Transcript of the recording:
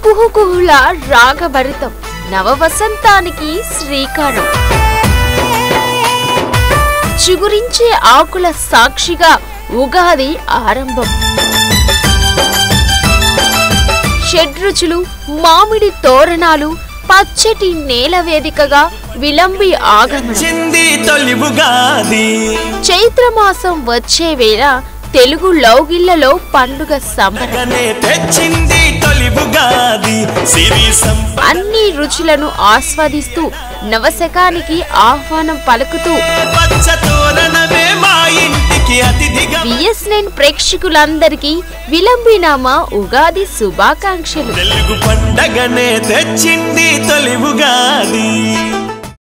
కుహుకుహుల రాగభరితం నవ వసంతానికి శ్రీకారం చిగురించే ఆకుల సాక్షిగా ఉగాది ఆరంభం షడ్రుచులు మామిడి తోరణాలు పచ్చటి నేల వేదికగా విలంబి ఆగమనం చింది తొలివుగాది చైత్రమాసం వచ్చే వేళ తెలుగు లౌగిళ్లలో పండుగ సంబరం గనే తెచ్చింది తొలివుగాది సిరి సంప అన్ని రుచులను ఆస్వాదిస్తూ నవశకానికి ఆహ్వానం పలుకుతూ పచ్చ తోరణమే మా ఇంటికి అతిథిగా బిఎస్ఎన్ ప్రేక్షకులందరికీ విలంబినామా ఉగాది శుభాకాంక్షలు తెలుగు పండగనే తెచ్చింది తొలివుగాది